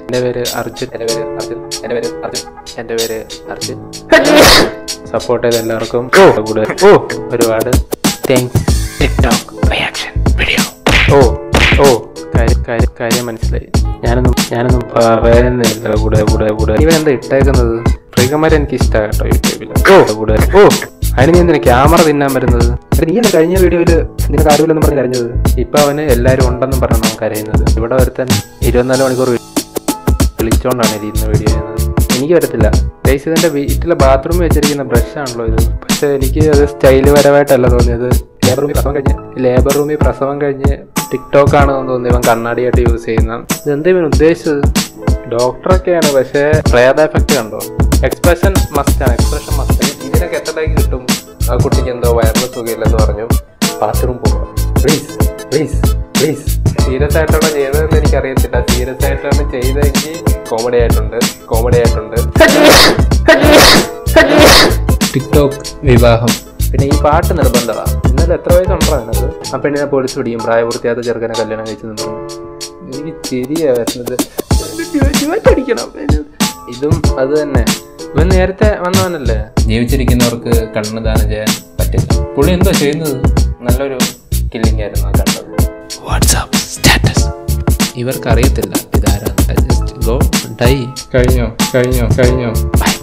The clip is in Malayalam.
എൻ്റെ പേര് അർജുൻ എൻ്റെ പേര് അർജുൻ എൻ്റെ പേര് അർജുൻ എൻ്റെ പേര് അർജുൻ സപ്പോർട്ട് ചെയ്ത എല്ലാവർക്കും കൂടെ ഓ ഒരുപാട് താങ്ക്സ് ടിക്ടോക്ക് റിയാക്ഷൻ വീഡിയോ ഓ ഓ കാര്യം കാര്യം കാര്യം മനസ്സിലായി ഞാനൊന്നും ഞാനൊന്നും പറയുന്നില്ല കൂടെ കൂടെ കൂടെ ഇവൻ എന്താ ഇട്ടേക്കുന്നത് പ്രിയകന്മാരെ എനിക്ക് ഇഷ്ടമാണ് കേട്ടോ യൂട്യൂബിൽ ഓ കൂടെ ഓ അതിന് നീ എന്തിനാ ക്യാമറ തിന്നാൻ വരുന്നത് എടാ, നീ എന്താ കഴിഞ്ഞ വീഡിയോയിൽ നിനക്ക് ആരുമില്ലെന്നും പറഞ്ഞ് കരഞ്ഞത് ഇപ്പൊ അവന് എല്ലാവരും ഉണ്ടെന്നും പറഞ്ഞാണ് കരയുന്നത് ഇവിടെ ഒരുത്തൻ ഇരുപത്തിനാല് മണിക്കൂർ വിളിച്ചോണ്ടാണ് ഇരിക്കുന്ന വീഡിയോ ചെയ്യുന്നത് എനിക്ക് വരത്തില്ല ഗൈസ് ഇതിന്റെ വീട്ടിലെ ബാത്റൂമിൽ വെച്ചിരിക്കുന്ന ബ്രഷ് ആണല്ലോ ഇത് പക്ഷെ എനിക്ക് അത് സ്റ്റൈല് പരമായിട്ടല്ല തോന്നിയത് ലേബർ റൂമിൽ പ്രസവം കഴിഞ്ഞ് ലേബർ റൂമിൽ പ്രസവം കഴിഞ്ഞ് ടിക്ടോക്ക് ആണെന്ന് തോന്നി ഇവൻ കണ്ണാടിയായിട്ട് യൂസ് ചെയ്യുന്ന ഇതെന്താ ഇവൻ ഉദ്ദേശിച്ചത് ഡോക്ടറൊക്കെയാണ് പക്ഷേ പ്രേത എഫക്റ്റ് കണ്ടോ എക്സ്പ്രഷൻ മസ്റ്റാണ് എക്സ്പ്രഷൻ മസ്റ്റ് ഇതിനൊക്കെ എത്ര രൂപയ്ക്ക് കിട്ടും ആ കുട്ടിക്ക് എന്തോ വയറിന് സുഖമില്ലെന്ന് പറഞ്ഞു ബാത്റൂം പോകാം പ്ലീസ് പ്ലീസ് പ്ലീസ് സീരിയസ് ആയിട്ടാണോ ചെയ്തതെന്ന് എനിക്കറിയത്തില്ല സീരിയസ് ആയിട്ടാണ് ചെയ്തതെങ്കിൽ കോമഡി ആയിട്ടുണ്ട് കോമഡി ആയിട്ടുണ്ട് ടിക്ടോക്ക് വിവാഹം പിന്നെ ഈ പാട്ട് നിർബന്ധമാണ് ഇന്നലെ എത്ര വയസ്സുണ്ടോ അതിനകത്ത് ആ പെണ്ണിനെ പോലീസ് പിടിക്കും പ്രായപൂർത്തിയാത്ത ചെറുക്കനെ കല്യാണം കഴിച്ചു നിന്നു എനിക്ക് ചിരിയാ വരുന്നത് അടിക്കണം ഇതും അത് തന്നെ ഇവൻ നേരത്തെ വന്നവനല്ലേ ജീവിച്ചിരിക്കുന്നവർക്ക് കണ്ണ് ദാനം ചെയ്യാൻ പറ്റില്ല പുള്ളി എന്തോ ചെയ്യുന്നത് നല്ലൊരു കില്ലിംഗ് ആയിരുന്നു ആ കണ്ടത് വാട്സാപ്പ് സ്റ്റാറ്റസ് ഇവർക്കറിയത്തില്ല ഇതാരാന്ന് ജസ്റ്റ് ഗോ ഡൈ കഴിഞ്ഞോ കഴിഞ്ഞോ കഴിഞ്ഞോ ബൈ